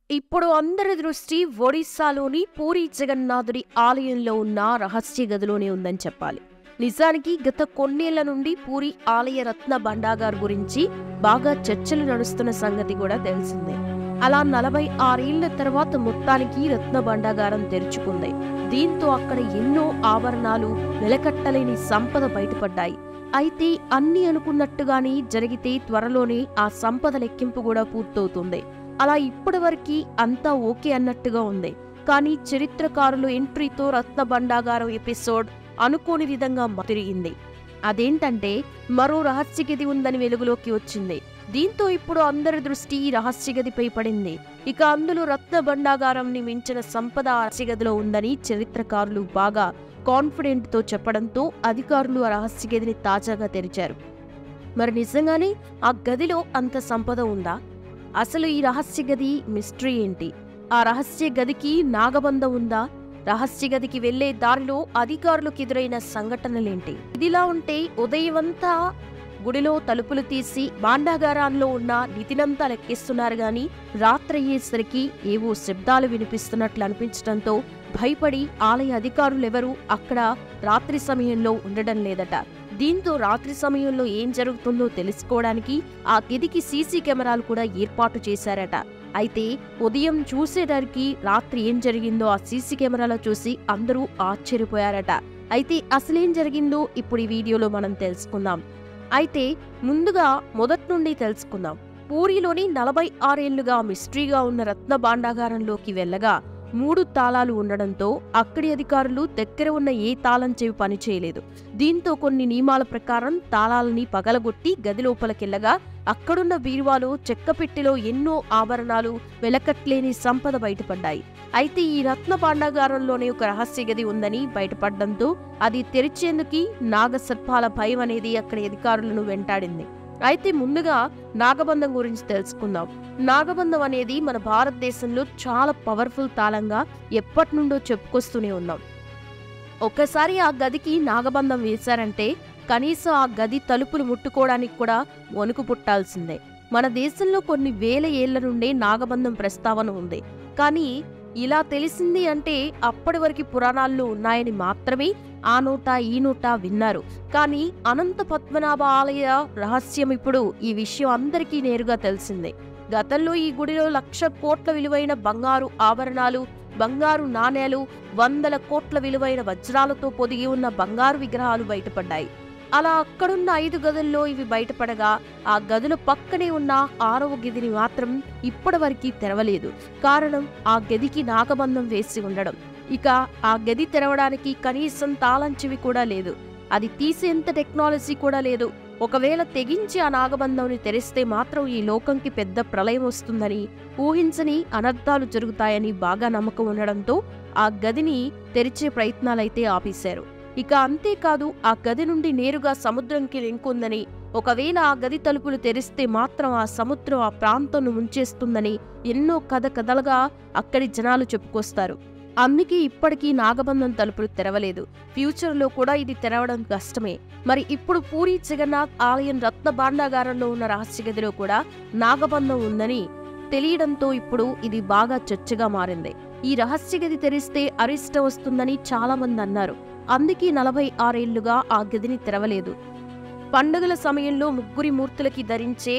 ఇప్పుడు అందరి దృష్టి ఒడిశాలోని పూరి జగన్నాథుడి ఆలయంలో ఉన్న రహస్య గదిలోనే ఉందని చెప్పాలి నిజానికి గత కొన్నేళ్ల నుండి పూరి ఆలయ రత్న భండాగార్ గురించి బాగా చర్చలు నడుస్తున్న సంగతి కూడా తెలిసిందే అలా నలభై ఆరేళ్ల తర్వాత మొత్తానికి రత్న భండాగారం తెరుచుకుంది దీంతో అక్కడ ఎన్నో ఆభరణాలు వెలకట్టలేని సంపద బయటపడ్డాయి అయితే అన్ని అనుకున్నట్టుగానే జరిగితే త్వరలోనే ఆ సంపద లెక్కింపు కూడా పూర్తవుతుంది అలా ఇప్పటివరకు అంతా ఓకే అన్నట్టుగా ఉంది కానీ చరిత్రకారులు ఎంట్రీతో రత్న భండాగారం ఎపిసోడ్ అనుకోని విధంగా తిరిగింది అదేంటంటే మరో రహస్య గది ఉందని వెలుగులోకి వచ్చింది దీంతో ఇప్పుడు అందరి దృష్టి ఈ రహస్య గదిపై పడింది ఇక అందులో రత్న భండాగారంని మించిన సంపద ఆ రహస్య గదిలో ఉందని చరిత్రకారులు బాగా కాన్ఫిడెంట్ తో చెప్పడంతో అధికారులు ఆ రహస్య గదిని తాజాగా తెరిచారు మరి నిజంగానే ఆ గదిలో అంత సంపద ఉందా అసలు ఈ రహస్య గది మిస్టరీ ఏంటి ఆ రహస్య గదికి నాగబంధం ఉందా రహస్య గదికి వెళ్లే దారిలో అధికారులకు ఎదురైన సంఘటనలేంటి ఇదిలా ఉంటే ఉదయమంతా గుడిలో తలుపులు తీసి బాండాగారాల్లో ఉన్న నిధినంతా లెక్కిస్తున్నారు గాని రాత్రయ్యేసరికి ఏవో శబ్దాలు వినిపిస్తున్నట్లు అనిపించడంతో భయపడి ఆలయ అధికారులెవరూ అక్కడ రాత్రి సమయంలో ఉండడం లేదట దీంతో రాత్రి సమయంలో ఏం జరుగుతుందో తెలుసుకోవడానికి ఆ గదికి సీసీ కెమెరాలు కూడా ఏర్పాటు చేశారట అయితే ఉదయం చూసేసరికి రాత్రి ఏం జరిగిందో ఆ సీసీ కెమెరాలో చూసి అందరూ ఆశ్చర్యపోయారట అయితే అసలేం జరిగిందో ఇప్పుడు ఈ వీడియోలో మనం తెలుసుకుందాం అయితే ముందుగా మొదటి నుండి తెలుసుకుందాం పూరిలోని నలభై ఆరేళ్లుగా మిస్టరీగా ఉన్న రత్న భాండాగారంలోకి వెళ్ళగా మూడు తాళాలు ఉండడంతో అక్కడి అధికారులు దగ్గర ఉన్న ఏ తాళం చెవి పనిచేయలేదు దీంతో కొన్ని నియమాల ప్రకారం తాళాలని పగలగొట్టి గది లోపలికెళ్ళగా అక్కడున్న బీరువాలో చెక్కపెట్టెలో ఎన్నో ఆభరణాలు వెలకట్లేని సంపద బయటపడ్డాయి అయితే ఈ రత్న భాండాగారంలోనే ఒక రహస్య గది ఉందని బయటపడడంతో అది తెరిచేందుకు నాగసర్పాల భయం అనేది అక్కడి అధికారులను వెంటాడింది అయితే ముందుగా నాగబంధం గురించి తెలుసుకుందాం నాగబంధం అనేది మన భారతదేశంలో చాలా పవర్ఫుల్ తాళంగా ఎప్పటి నుండో చెప్పుకొస్తూనే ఉన్నాం ఒక్కసారి ఆ గదికి నాగబంధం వేశారంటే కనీసం ఆ గది తలుపులు ముట్టుకోవడానికి కూడా వణుకు పుట్టాల్సిందే మన దేశంలో కొన్ని వేల ఏళ్ల నుండే నాగబంధం ప్రస్తావన ఉంది కానీ ఇలా తెలిసింది అంటే అప్పటి వరకు పురాణాల్లో ఉన్నాయని మాత్రమే ఆ నోట ఈ నోట విన్నారు కానీ అనంత పద్మనాభ ఆలయ రహస్యం ఇప్పుడు ఈ విషయం అందరికీ నేరుగా తెలిసిందే గతంలో ఈ గుడిలో లక్ష కోట్ల విలువైన బంగారు ఆభరణాలు బంగారు నాణేలు వందల కోట్ల విలువైన వజ్రాలతో పొదిగి ఉన్న బంగారు విగ్రహాలు బయటపడ్డాయి అలా అక్కడున్న ఐదు గదుల్లో ఇవి బయటపడగా ఆ గదుల పక్కనే ఉన్న ఆరవ గదిని మాత్రం ఇప్పటివరకు తెరవలేదు కారణం ఆ గదికి నాగబంధం వేసి ఉండడం ఇక ఆ గది తెరవడానికి కనీసం తాళం చెవి కూడా లేదు అది తీసేంత టెక్నాలజీ కూడా లేదు ఒకవేళ తెగించి ఆ నాగబంధంని తెరిస్తే మాత్రం ఈ లోకంకి పెద్ద ప్రళయం వస్తుందని ఊహించని అనర్థాలు జరుగుతాయని బాగా నమ్మకం ఉండడంతో ఆ గదిని తెరిచే ప్రయత్నాలైతే ఆపేశారు ఇక అంతేకాదు ఆ గది నుండి నేరుగా సముద్రంకి లింక్ ఉందని ఒకవేళ ఆ గది తలుపులు తెరిస్తే మాత్రం ఆ సముద్రం ఆ ప్రాంతంను ముంచేస్తుందని ఎన్నో కథ కథలుగా అక్కడి జనాలు చెప్పుకొస్తారు అందుకే ఇప్పటికీ నాగబంధం తలుపులు తెరవలేదు ఫ్యూచర్లో కూడా ఇది తెరవడం కష్టమే మరి ఇప్పుడు పూరి జగన్నాథ్ ఆలయం రత్న భాండాగారంలో ఉన్న రహస్య గదిలో కూడా నాగబంధం ఉందని తెలియడంతో ఇప్పుడు ఇది బాగా చర్చగా మారింది ఈ రహస్య గది తెరిస్తే అరిష్టం వస్తుందని చాలా మంది అన్నారు అందుకే నలభై ఆరేళ్లుగా ఆ గదిని తెరవలేదు పండుగల సమయంలో ముగ్గురి మూర్తులకి ధరించే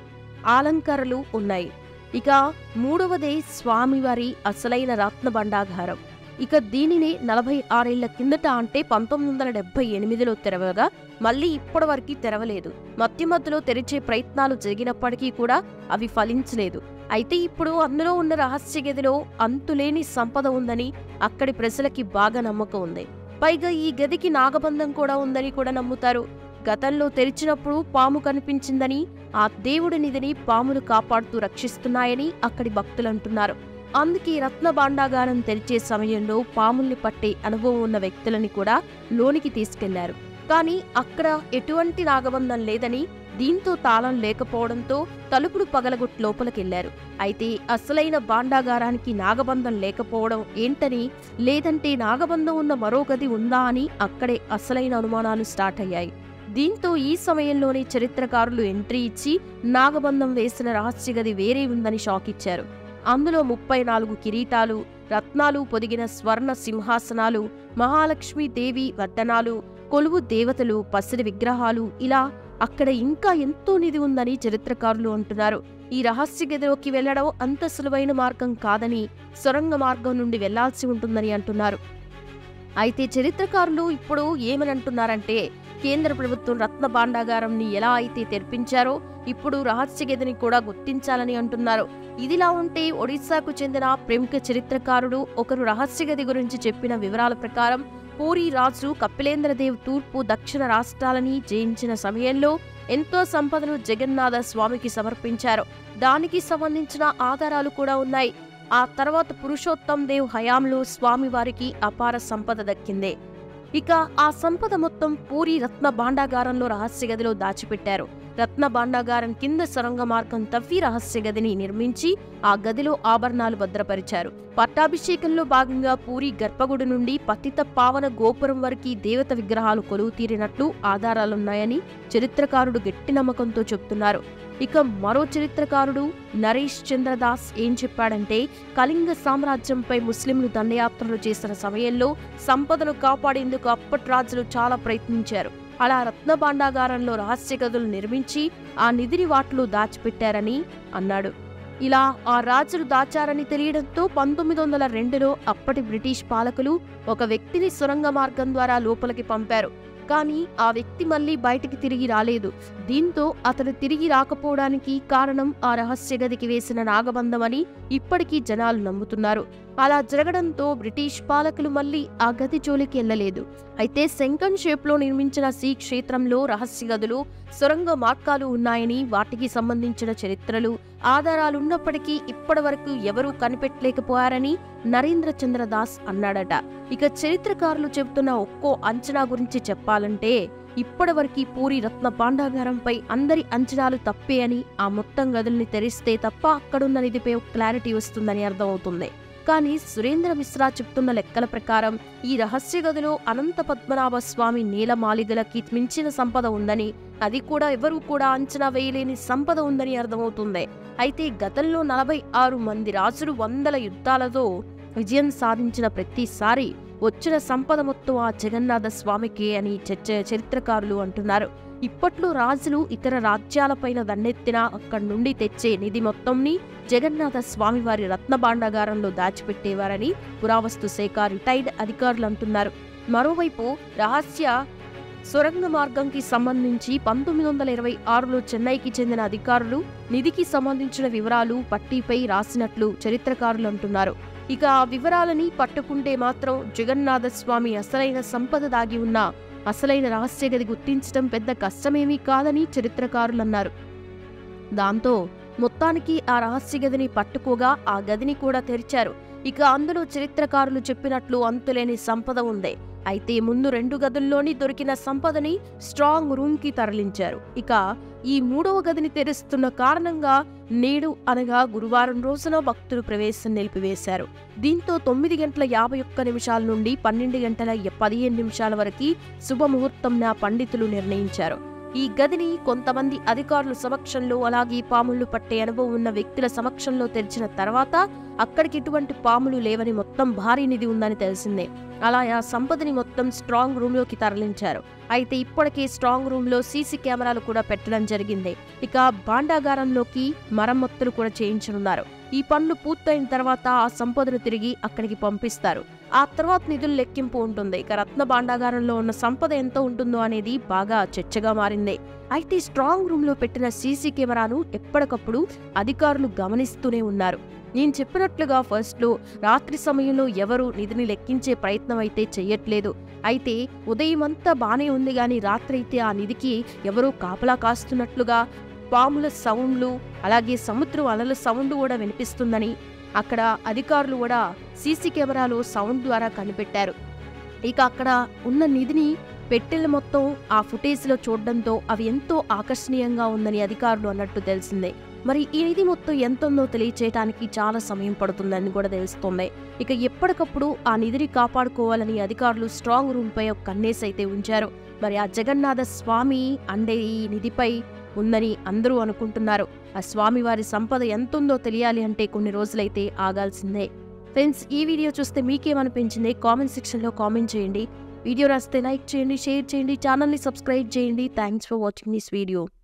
అలంకరలు ఉన్నాయి ఇక మూడవదే స్వామివారి అసలైన రత్న భండాగారం ఇక దీనిని నలభై ఆరేళ్ల కిందట అంటే పంతొమ్మిది వందల డెబ్బై ఎనిమిదిలో తెరవగా మళ్ళీ ఇప్పటివరకు తెరవలేదు మధ్య మధ్యలో తెరిచే ప్రయత్నాలు జరిగినప్పటికీ కూడా అవి ఫలించలేదు అయితే ఇప్పుడు అందులో ఉన్న రహస్య గదిలో అంతులేని సంపద ఉందని అక్కడి ప్రజలకి బాగా నమ్మకం ఉంది పైగా ఈ గదికి నాగబంధం కూడా ఉందని కూడా నమ్ముతారు గతంలో తెరిచినప్పుడు పాము కనిపించిందని ఆ దేవుడి నిధిని పాములు కాపాడుతూ రక్షిస్తున్నాయని అక్కడి భక్తులు అంటున్నారు అందుకే రత్న భాండాగారం తెరిచే సమయంలో పాముల్ని పట్టే అనుభవం ఉన్న వ్యక్తులని కూడా లోనికి తీసుకెళ్లారు కానీ అక్కడ ఎటువంటి నాగబంధం లేదని దీంతో తాళం లేకపోవడంతో తలుపులు పగలగొట్టి లోపలికెళ్లారు అయితే అసలైన భాండాగారానికి నాగబంధం లేకపోవడం ఏంటని లేదంటే నాగబంధం ఉన్న మరో గది ఉందా అని అక్కడే అసలైన అనుమానాలు స్టార్ట్ అయ్యాయి దీంతో ఈ సమయంలోనే చరిత్రకారులు ఎంట్రీ ఇచ్చి నాగబంధం వేసిన రహస్య గది వేరే ఉందని షాక్ ఇచ్చారు అందులో ముప్పై నాలుగు కిరీటాలు రత్నాలు పొదిగిన స్వర్ణ సింహాసనాలు మహాలక్ష్మి దేవి వర్ధనాలు కొలువు దేవతలు పసిడి విగ్రహాలు ఇలా అక్కడ ఇంకా ఎంతో నిధి ఉందని చరిత్రకారులు అంటున్నారు ఈ రహస్య గదిలోకి వెళ్లడం అంత సులువైన మార్గం కాదని సొరంగ మార్గం నుండి వెళ్లాల్సి ఉంటుందని అంటున్నారు అయితే చరిత్రకారులు ఇప్పుడు ఏమని అంటున్నారంటే కేంద్ర ప్రభుత్వం రత్న భాండాగారంని ఎలా అయితే తెరిపించారో ఇప్పుడు రహస్య గదిని కూడా గుర్తించాలని అంటున్నారు ఇదిలా ఉంటే ఒడిశాకు చెందిన ప్రముఖ చరిత్రకారుడు ఒకరు రహస్య గది గురించి చెప్పిన వివరాల ప్రకారం పూరి రాజు కపిలేంద్రదేవ్ తూర్పు దక్షిణ రాష్ట్రాలని జయించిన సమయంలో ఎంతో సంపదను జగన్నాథ స్వామికి సమర్పించారు దానికి సంబంధించిన ఆధారాలు కూడా ఉన్నాయి ఆ తర్వాత పురుషోత్తం దేవ్ హయాంలో స్వామివారికి అపార సంపద దక్కిందే ఇక ఆ సంపద మొత్తం పూరి రత్న భాండాగారంలో రహస్య గదిలో దాచిపెట్టారు రత్న భాండాగారం కింద సొరంగ మార్గం తవ్వి రహస్య గదిని నిర్మించి ఆ గదిలో ఆభరణాలు భద్రపరిచారు పట్టాభిషేకంలో భాగంగా పూరి గర్భగుడి నుండి పతిత పావన గోపురం వరకు దేవత విగ్రహాలు కొలువు తీరినట్లు ఆధారాలున్నాయని చరిత్రకారుడు గట్టి నమ్మకంతో చెబుతున్నారు ఇక మరో చరిత్రకారుడు నరేష్ చంద్రదాస్ ఏం చెప్పాడంటే కళింగ సామ్రాజ్యంపై ముస్లింలు దండయాత్రలు చేసిన సమయంలో సంపదను కాపాడేందుకు అప్పటి రాజులు చాలా ప్రయత్నించారు అలా రత్న భాండాగారంలో రహస్య గదులు నిర్మించి ఆ నిధిని వాటిలో దాచిపెట్టారని అన్నాడు ఇలా ఆ రాజులు దాచారని తెలియడంతో పంతొమ్మిది వందల రెండులో అప్పటి బ్రిటిష్ పాలకులు ఒక వ్యక్తిని సొరంగ మార్గం ద్వారా లోపలికి పంపారు కానీ ఆ వ్యక్తి మళ్ళీ బయటికి తిరిగి రాలేదు దీంతో అతడు తిరిగి రాకపోవడానికి కారణం ఆ రహస్య గదికి వేసిన నాగబంధమని ఇప్పటికీ జనాలు నమ్ముతున్నారు అలా జరగడంతో బ్రిటిష్ పాలకులు మళ్ళీ ఆ గది జోలికి వెళ్లలేదు అయితే శంకన్ షేప్లో నిర్మించిన శ్రీ క్షేత్రంలో రహస్య గదులు సొరంగ మార్గాలు ఉన్నాయని వాటికి సంబంధించిన చరిత్రలు ఆధారాలున్నప్పటికీ ఇప్పటివరకు ఎవరూ కనిపెట్టలేకపోయారని నరేంద్ర చంద్ర దాస్ అన్నాడట ఇక చరిత్రకారులు చెబుతున్న ఒక్కో అంచనా గురించి చెప్పాలంటే ఇప్పటివరకు పూరి రత్న పాండాగారంపై అందరి అంచనాలు తప్పే అని ఆ మొత్తం గదుల్ని తెరిస్తే తప్ప అక్కడున్న నిధిపై క్లారిటీ వస్తుందని అర్థమవుతుంది కానీ సురేంద్ర మిశ్రా చెప్తున్న లెక్కల ప్రకారం ఈ రహస్య గదిలో అనంత పద్మనాభ స్వామి నీలమాలిగలకి మించిన సంపద ఉందని అది కూడా ఎవరూ కూడా అంచనా వేయలేని సంపద ఉందని అర్థమవుతుంది అయితే గతంలో నలభై ఆరు మంది రాజులు వందల యుద్ధాలతో విజయం సాధించిన ప్రతిసారి వచ్చిన సంపద మొత్తం ఆ జగన్నాథ స్వామికే అని చర్చ చరిత్రకారులు అంటున్నారు ఇప్పట్లో రాజులు ఇతర రాజ్యాలపైన దండెత్తినా అక్కడి నుండి తెచ్చే నిధి మొత్తంని జగన్నాథ స్వామివారి రత్న భాండాగారంలో దాచిపెట్టేవారని పురావస్తు శాఖ రిటైర్డ్ అధికారులు అంటున్నారు మరోవైపు రహస్య సొరంగ మార్గంకి సంబంధించి పంతొమ్మిది వందల ఇరవై ఆరులో చెన్నైకి చెందిన అధికారులు నిధికి సంబంధించిన వివరాలు పట్టీపై రాసినట్లు చరిత్రకారులు అంటున్నారు ఇక ఆ వివరాలని పట్టుకుంటే మాత్రం జగన్నాథ స్వామి అసలైన సంపద దాగి ఉన్న అసలైన రహస్య గది గుర్తించడం పెద్ద కష్టమేమీ కాదని చరిత్రకారులు అన్నారు దాంతో మొత్తానికి ఆ రహస్య గదిని పట్టుకోగా ఆ గదిని కూడా తెరిచారు ఇక అందులో చరిత్రకారులు చెప్పినట్లు అంతులేని సంపద ఉంది అయితే ముందు రెండు గదుల్లోని దొరికిన సంపదని స్ట్రాంగ్ రూమ్ కి తరలించారు ఇక ఈ మూడవ గదిని తెరుస్తున్న కారణంగా నేడు అనగా గురువారం రోజున భక్తులు ప్రవేశం నిలిపివేశారు దీంతో తొమ్మిది గంటల యాభై ఒక్క నిమిషాల నుండి పన్నెండు గంటల పదిహేను నిమిషాల వరకు శుభముహూర్తంన పండితులు నిర్ణయించారు ఈ గదిని కొంతమంది అధికారుల సమక్షంలో అలాగే పాములు పట్టే అనుభవం ఉన్న వ్యక్తుల సమక్షంలో తెరిచిన తర్వాత అక్కడికి ఎటువంటి పాములు లేవని మొత్తం భారీ నిధి ఉందని తెలిసిందే అలా ఆ సంపదని మొత్తం స్ట్రాంగ్ రూమ్ లోకి తరలించారు అయితే ఇప్పటికే స్ట్రాంగ్ రూమ్ లో సీసీ కెమెరాలు కూడా పెట్టడం జరిగింది ఇక భాండాగారంలోకి మరమ్మతులు కూడా చేయించనున్నారు ఈ పనులు పూర్తయిన తర్వాత ఆ సంపదను తిరిగి అక్కడికి పంపిస్తారు ఆ తర్వాత నిధుల లెక్కింపు ఉంటుంది ఇక రత్న భాండాగారంలో ఉన్న సంపద ఎంత ఉంటుందో అనేది బాగా చర్చగా మారింది అయితే స్ట్రాంగ్ రూమ్ లో పెట్టిన సీసీ కెమెరాను ఎప్పటికప్పుడు అధికారులు గమనిస్తూనే ఉన్నారు నేను చెప్పినట్లుగా ఫస్ట్ లో రాత్రి సమయంలో ఎవరు నిధిని లెక్కించే ప్రయత్నం అయితే చెయ్యట్లేదు అయితే ఉదయమంతా బానే ఉంది గాని రాత్రి అయితే ఆ నిధికి ఎవరో కాపలా కాస్తున్నట్లుగా పాముల సౌండ్లు అలాగే సముద్రం అలల సౌండ్ కూడా వినిపిస్తుందని అక్కడ అధికారులు కూడా సీసీ కెమెరాలో సౌండ్ ద్వారా కనిపెట్టారు ఇక అక్కడ ఉన్న నిధిని పెట్టెలు మొత్తం ఆ ఫుటేజ్లో చూడడంతో అవి ఎంతో ఆకర్షణీయంగా ఉందని అధికారులు అన్నట్టు తెలిసిందే మరి ఈ నిధి మొత్తం ఎంత ఉందో తెలియచేయడానికి చాలా సమయం పడుతుందని కూడా తెలుస్తోంది ఇక ఎప్పటికప్పుడు ఆ నిధిని కాపాడుకోవాలని అధికారులు స్ట్రాంగ్ రూమ్ పై ఒక కన్నేసి అయితే ఉంచారు మరి ఆ జగన్నాథ స్వామి అండే ఈ నిధిపై ఉందని అందరూ అనుకుంటున్నారు ఆ స్వామివారి సంపద ఎంతుందో తెలియాలి అంటే కొన్ని రోజులైతే ఆగాల్సిందే ఫ్రెండ్స్ ఈ వీడియో చూస్తే మీకేమనిపించింది కామెంట్ సెక్షన్లో కామెంట్ చేయండి వీడియో రాస్తే లైక్ చేయండి షేర్ చేయండి ఛానల్ని సబ్స్క్రైబ్ చేయండి thanks for watching this video